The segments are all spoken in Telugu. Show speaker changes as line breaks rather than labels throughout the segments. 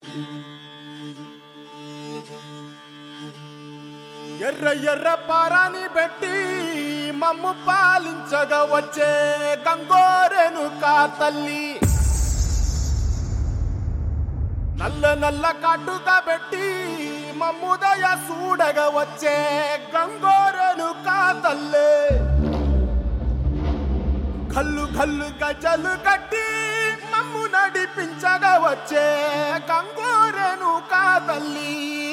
ఎర్ర ఎర్ర పారాని పెట్టి మమ్ము పాలించగా వచ్చే గంగోరెను కా తల్లి నల్ల నల్ల కాటుగా పెట్టి మమ్ముదయ చూడగా వచ్చే గంగోరెను కా తల్లి కల్లు కల్లు గజలు కట్టి మమ్ము నడిపించగా వచ్చే గంగోరెను కా తల్లి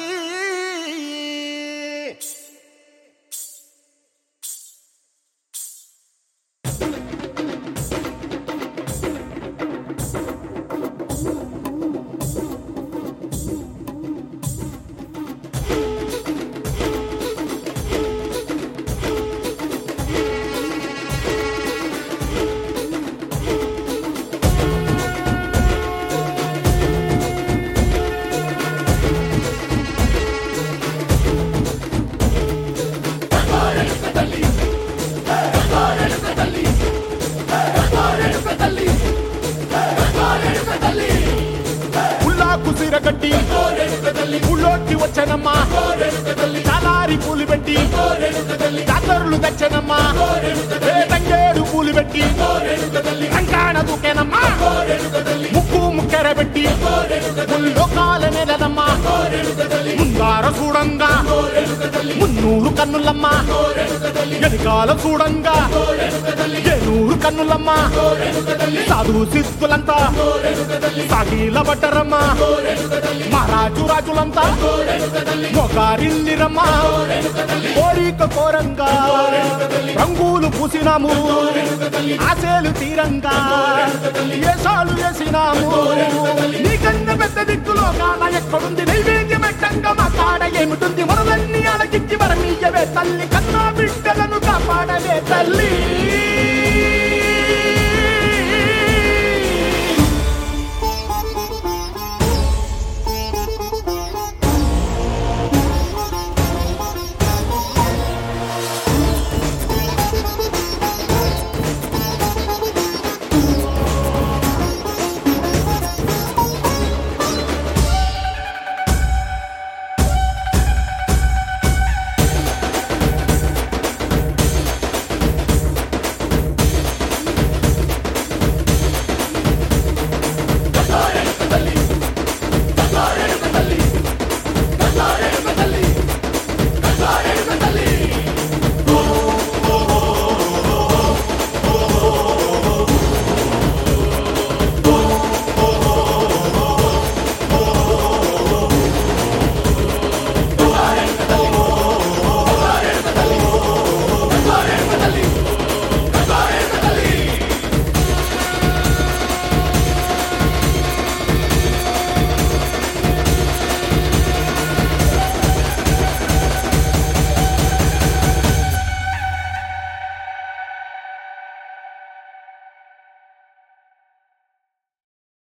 ఉల్లాకు సిరగట్టి ఉళ్ళోకి వచ్చనమ్మా చాలారి పూలు పెట్టి జాతరులు తెచ్చనమ్మా ఏ తంగేడు పూలు పెట్టి రంగాణ దూకేనమ్మా ముక్కు ముక్కెర పెట్టి లోకాల నెలనమ్మా ముందార చూడంగా మున్నూరు కన్నులమ్మా ఎనకాల చూడంగా ఏనూరు కన్నులమ్మా సాధు సిద్ధులంతా సాగిల బట్టరమ్మా మహారాజు రాజులంతా మొగారిల్లిరమ్మా కోరిక కోరంగా రంగులు పూసినాము ఆశలు తీరంగా ఏసాలు వేసినాము నీకన్నా పెద్ద దిక్కులో కాన ఎక్కడుంది నైవేద్యం పెట్టంగా మా కాడ ఏమిటుంది మొరలన్నీ అలకించి మరమీయవే తల్లి కన్నా బిడ్డలను కాపాడవే తల్లి